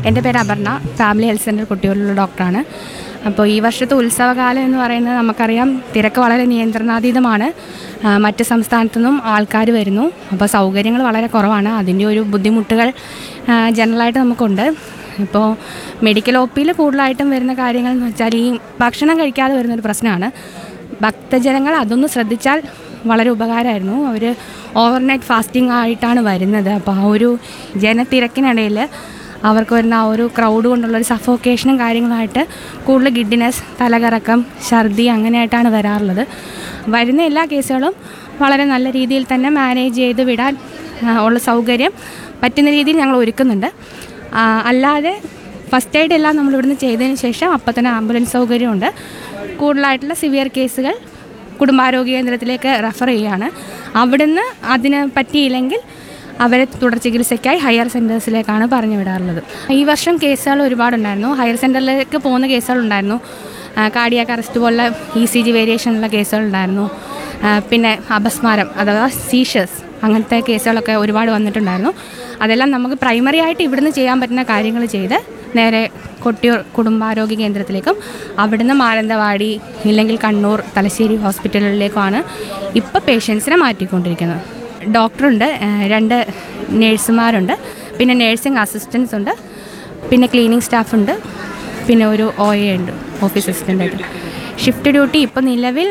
എൻ്റെ പേര് Aparna family health centre കുട്ടികളിലുള്ള ഡോക്ടറാണ് അപ്പോൾ ഈ വർഷത്തെ ഉത്സവകാലം എന്ന് പറയുന്നത് നമുക്കറിയാം തിരക്ക് വളരെ നിയന്ത്രണാതീതമാണ് ആ, മറ്റ് സംസ്ഥാനത്തു നിന്നും ആൾക്കാർ വരുന്നു അപ്പോൾ സൗകര്യങ്ങൾ വളരെ കുറവാണ് അതിൻ്റെ ഒരു ബുദ്ധിമുട്ടുകൾ ആ, ജനറലായിട്ട് നമുക്കുണ്ട് ഇപ്പോൾ മെഡിക്കൽ ഒ പിയിൽ കൂടുതലായിട്ടും വരുന്ന കാര്യങ്ങൾ എന്ന് വെച്ചാൽ ഈ ഭക്ഷണം കഴിക്കാതെ വരുന്നൊരു പ്രശ്നമാണ് ഭക്തജനങ്ങൾ അതൊന്ന് ശ്രദ്ധിച്ചാൽ വളരെ ഉപകാരമായിരുന്നു അവർ ഓവർനൈറ്റ് ഫാസ്റ്റിംഗ് ആയിട്ടാണ് വരുന്നത് അപ്പോൾ ആ ഒരു ജനത്തിരക്കിനിടയിൽ അവർക്ക് വരുന്ന ആ ഒരു ക്രൗഡ് കൊണ്ടുള്ളൊരു സഫോക്കേഷനും കാര്യങ്ങളുമായിട്ട് കൂടുതൽ ഗിഡിനെസ് തലകറക്കം ഛർദി അങ്ങനെയായിട്ടാണ് വരാറുള്ളത് വരുന്ന എല്ലാ കേസുകളും വളരെ നല്ല രീതിയിൽ തന്നെ മാനേജ് ചെയ്ത് വിടാൻ ആ, ഉള്ള സൗകര്യം പറ്റുന്ന രീതിയിൽ ഞങ്ങൾ ഒരുക്കുന്നുണ്ട് ആ, അല്ലാതെ ഫസ്റ്റ് എയ്ഡ് എല്ലാം നമ്മൾ ഇവിടുന്ന് ചെയ്തതിന് ശേഷം അപ്പം തന്നെ ആംബുലൻസ് സൗകര്യമുണ്ട് കൂടുതലായിട്ടുള്ള സിവിയർ കേസുകൾ കുടുംബാരോഗ്യ കേന്ദ്രത്തിലേക്ക് റെഫർ ചെയ്യുകയാണ് അവിടുന്ന് അതിന് പറ്റിയില്ലെങ്കിൽ അവരെ തുടർ ചികിത്സയ്ക്കായി ഹയർ സെൻറ്റേഴ്സിലേക്കാണ് പറഞ്ഞു വിടാറുള്ളത് ഈ വർഷം കേസുകൾ ഒരുപാടുണ്ടായിരുന്നു ഹയർ സെൻറ്ററിലേക്ക് പോകുന്ന കേസുകളുണ്ടായിരുന്നു കാർഡിയാക്ക് അറസ്റ്റ് പോലുള്ള ഇ സി ജി വേരിയേഷനുള്ള കേസുകളുണ്ടായിരുന്നു ആ, പിന്നെ അപസ്മാരം അഥവാ സീഷേഴ്സ് അങ്ങനത്തെ കേസുകളൊക്കെ ഒരുപാട് വന്നിട്ടുണ്ടായിരുന്നു അതെല്ലാം നമുക്ക് പ്രൈമറി ആയിട്ട് ഇവിടുന്ന് ചെയ്യാൻ പറ്റുന്ന കാര്യങ്ങൾ ചെയ്ത് നേരെ കൊട്ടിയൂർ കുടുംബാരോഗ്യ കേന്ദ്രത്തിലേക്കും അവിടുന്ന് മാനന്തവാടി ഇല്ലെങ്കിൽ കണ്ണൂർ തലശ്ശേരി ഹോസ്പിറ്റലുകളിലേക്കുമാണ് ഇപ്പോൾ പേഷ്യൻസിനെ മാറ്റിക്കൊണ്ടിരിക്കുന്നത് ഡോക്ടറുണ്ട് ആ, രണ്ട് നേഴ്സുമാരുണ്ട് പിന്നെ നേഴ്സിംഗ് അസിസ്റ്റൻസ് ഉണ്ട് പിന്നെ ക്ലീനിങ് സ്റ്റാഫുണ്ട് പിന്നെ ഒരു ഒ എ ഉണ്ട് ഓഫീസ് അസിസ്റ്റൻ്റായിട്ട് ഷിഫ്റ്റ് ഡ്യൂട്ടി ഇപ്പോൾ നിലവിൽ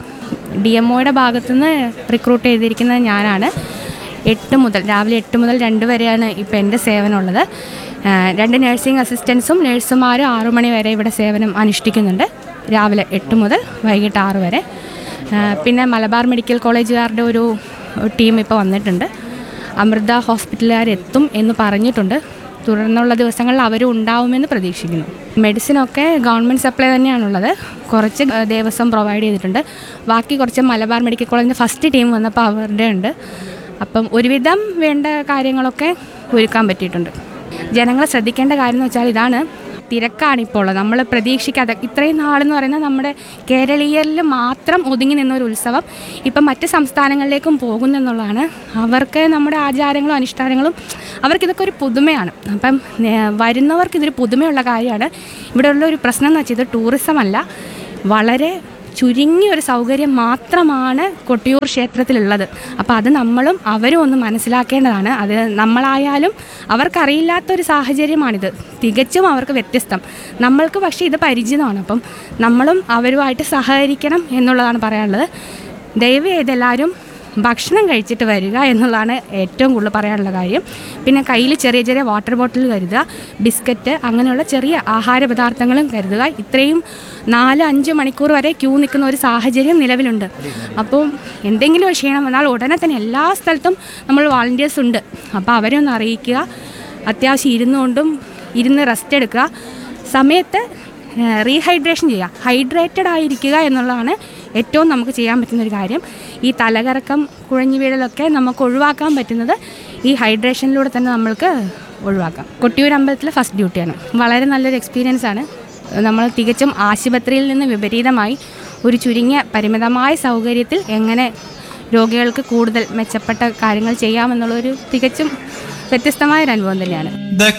ഡി എം ഒയുടെ ഭാഗത്തുനിന്ന് റിക്രൂട്ട് ചെയ്തിരിക്കുന്നത് ഞാനാണ് എട്ട് മുതൽ രാവിലെ എട്ട് മുതൽ രണ്ട് വരെയാണ് ഇപ്പോൾ എൻ്റെ സേവനമുള്ളത് ആ, രണ്ട് നഴ്സിംഗ് അസിസ്റ്റൻസും നഴ്സുമാരും ആറു മണി വരെ ഇവിടെ സേവനം അനുഷ്ഠിക്കുന്നുണ്ട് രാവിലെ എട്ട് മുതൽ വൈകിട്ട് ആറ് വരെ ആ, പിന്നെ മലബാർ മെഡിക്കൽ കോളേജുകാരുടെ ഒരു ടീം ഇപ്പോൾ വന്നിട്ടുണ്ട് അമൃത ഹോസ്പിറ്റലുകാരെത്തും എന്ന് പറഞ്ഞിട്ടുണ്ട് തുടർന്നുള്ള ദിവസങ്ങളിൽ അവരും ഉണ്ടാവുമെന്ന് പ്രതീക്ഷിക്കുന്നു മെഡിസിനൊക്കെ ഗവൺമെൻറ് സപ്ലൈ തന്നെയാണുള്ളത് കുറച്ച് ആ, ദേവസ്വം പ്രൊവൈഡ് ചെയ്തിട്ടുണ്ട് ബാക്കി കുറച്ച് മലബാർ മെഡിക്കൽ കോളേജിൻ്റെ ഫസ്റ്റ് ടീം വന്നപ്പോൾ അവരുടെ ഉണ്ട് അപ്പം ഒരുവിധം വേണ്ട കാര്യങ്ങളൊക്കെ ഒരുക്കാൻ പറ്റിയിട്ടുണ്ട് ജനങ്ങൾ ശ്രദ്ധിക്കേണ്ട കാര്യം എന്ന് വെച്ചാൽ ഇതാണ് തിരക്കാണ് ഇപ്പോൾ ഉള്ളത് നമ്മൾ പ്രതീക്ഷിക്കാതെ ഇത്രയും നാളെന്ന് പറയുന്നത് നമ്മുടെ കേരളീയരിൽ മാത്രം ഒതുങ്ങി നിന്ന ഒരു ഉത്സവം ഇപ്പം മറ്റ് സംസ്ഥാനങ്ങളിലേക്കും പോകുന്നു എന്നുള്ളതാണ് അവർക്ക് നമ്മുടെ ആചാരങ്ങളും അനുഷ്ഠാനങ്ങളും അവർക്കിതൊക്കെ ഒരു പുതുമയാണ് അപ്പം ഏഹ്, വരുന്നവർക്ക് ഇതൊരു പുതുമയുള്ള കാര്യമാണ് ഇവിടെയുള്ള ഒരു പ്രശ്നം എന്ന് വെച്ചാൽ ഇത് ടൂറിസം അല്ല വളരെ ചുരുങ്ങിയ ഒരു സൗകര്യം മാത്രമാണ് കൊട്ടിയൂർ ക്ഷേത്രത്തിലുള്ളത് അപ്പോൾ അത് നമ്മളും അവരും ഒന്ന് മനസ്സിലാക്കേണ്ടതാണ് അത് നമ്മളായാലും അവർക്കറിയില്ലാത്തൊരു സാഹചര്യമാണിത് തികച്ചും അവർക്ക് വ്യത്യസ്തം നമ്മൾക്ക് പക്ഷേ ഇത് പരിചിതമാണ് അപ്പം നമ്മളും അവരുമായിട്ട് സഹകരിക്കണം എന്നുള്ളതാണ് പറയാനുള്ളത് ദയവ് ചെയ്ത് എല്ലാവരും ഭക്ഷണം കഴിച്ചിട്ട് വരിക എന്നുള്ളതാണ് ഏറ്റവും കൂടുതൽ പറയാനുള്ള കാര്യം പിന്നെ കയ്യിൽ ചെറിയ ചെറിയ വാട്ടർ ബോട്ടിൽ കരുതുക ബിസ്ക്കറ്റ് അങ്ങനെയുള്ള ചെറിയ ആഹാര പദാർത്ഥങ്ങളും കരുതുക ഇത്രയും നാല് അഞ്ച് മണിക്കൂർ വരെ ക്യൂ നിൽക്കുന്ന ഒരു സാഹചര്യം നിലവിലുണ്ട് അപ്പോൾ എന്തെങ്കിലും ഒരു ക്ഷീണം വന്നാൽ ഉടനെ തന്നെ എല്ലാ സ്ഥലത്തും നമ്മൾ വാളണ്ടിയേഴ്സ് ഉണ്ട് അപ്പോൾ അവരെ ഒന്ന് അറിയിക്കുക അത്യാവശ്യം ഇരുന്നുകൊണ്ടും ഇരുന്ന് റെസ്റ്റ് എടുക്കുക സമയത്ത് റീഹൈഡ്രേഷൻ ചെയ്യുക ഹൈഡ്രേറ്റഡ് ആയിരിക്കുക എന്നുള്ളതാണ് ഏറ്റവും നമുക്ക് ചെയ്യാൻ പറ്റുന്ന ഒരു കാര്യം ഈ തലകറക്കം കുഴഞ്ഞു വീഴലൊക്കെ നമുക്ക് ഒഴിവാക്കാൻ പറ്റുന്നത് ഈ ഹൈഡ്രേഷനിലൂടെ തന്നെ നമ്മൾക്ക് ഒഴിവാക്കാം കൊട്ടിയൂർ അമ്പലത്തിലെ ഫസ്റ്റ് ഡ്യൂട്ടിയാണ് വളരെ നല്ലൊരു എക്സ്പീരിയൻസ് ആണ് നമ്മൾ തികച്ചും ആശുപത്രിയിൽ നിന്ന് വിപരീതമായി ഒരു ചുരുങ്ങിയ പരിമിതമായ സൗകര്യത്തിൽ എങ്ങനെ രോഗികൾക്ക് കൂടുതൽ മെച്ചപ്പെട്ട കാര്യങ്ങൾ ചെയ്യാമെന്നുള്ളൊരു തികച്ചും വ്യത്യസ്തമായ ഒരു അനുഭവം തന്നെയാണ് The